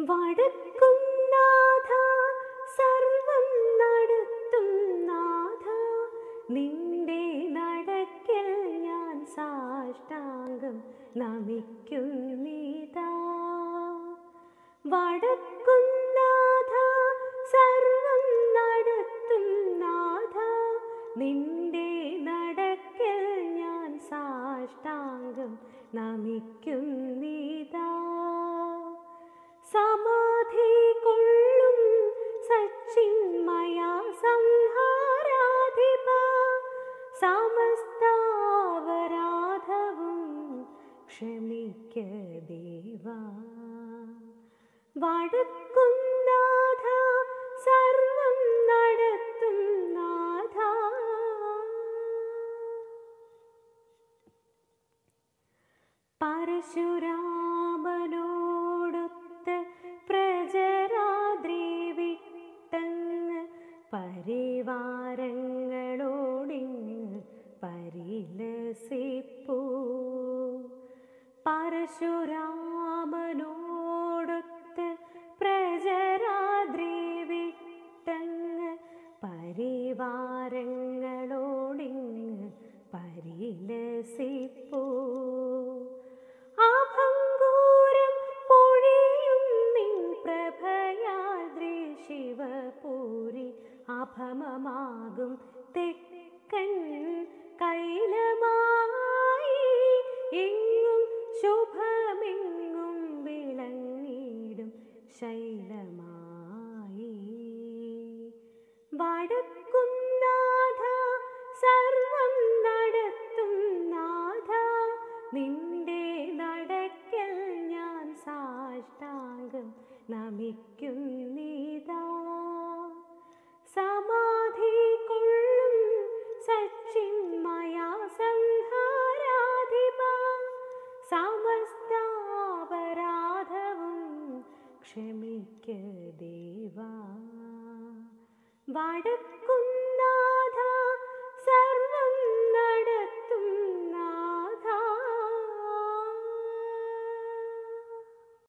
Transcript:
വടക്കും നാഥ സർവം നടത്തും നാഥ നിന്റെ നടക്കൽ ഞാൻ സാഷ്ടാംഗം നമിക്കുന്നീതാ വടക്കും നാഥ സർവം നടത്തും നാഥ നിന്റെ നടക്കൽ ഞാൻ സാഷ്ടാംഗം നമിക്കുന്നീതാ സമാധി കൊള്ളും സച്ചിന്മയ സംഹാരാധിപ സമസ്താവരാധവും ക്ഷമിക്ക ദേവാ വടക്കും നാഥ സർവം നടത്തും നാഥ പരശുരാമനോടൊത്ത് പ്രജരാദ്രി വിട്ടങ്ങ് പരിവാരങ്ങളോടിങ്ങ് പരിലസിപ്പൂ പരശുരാമനോടൊത്ത് പ്രജരാദ്രി വിട്ടങ്ങ് പരിവാരങ്ങളോടിങ്ങ് പരിലസിപ്പൂ ആഭംഗൂരം പൊഴിയും നിൻ പ്രഭയാദ്രി ശിവപൂരി അഭമമാകും തെക്കൻ കൈലമായി എങ്ങും ശുഭമെങ്ങും വിളങ്ങിടും ശൈലമായി വടക്കും നാഥ സർവം നടത്തും നാഥ നിന്റെ നടക്കൽ ഞാൻ സാഷ്ടാംഗം നമിക്കുന്നീതാ സമാധി കൊള്ളും സച്ചിന്മയ സംഹാരാധിപ സമസ്താപരാധവും ക്ഷമിക്ക ദേവാ വടക്കും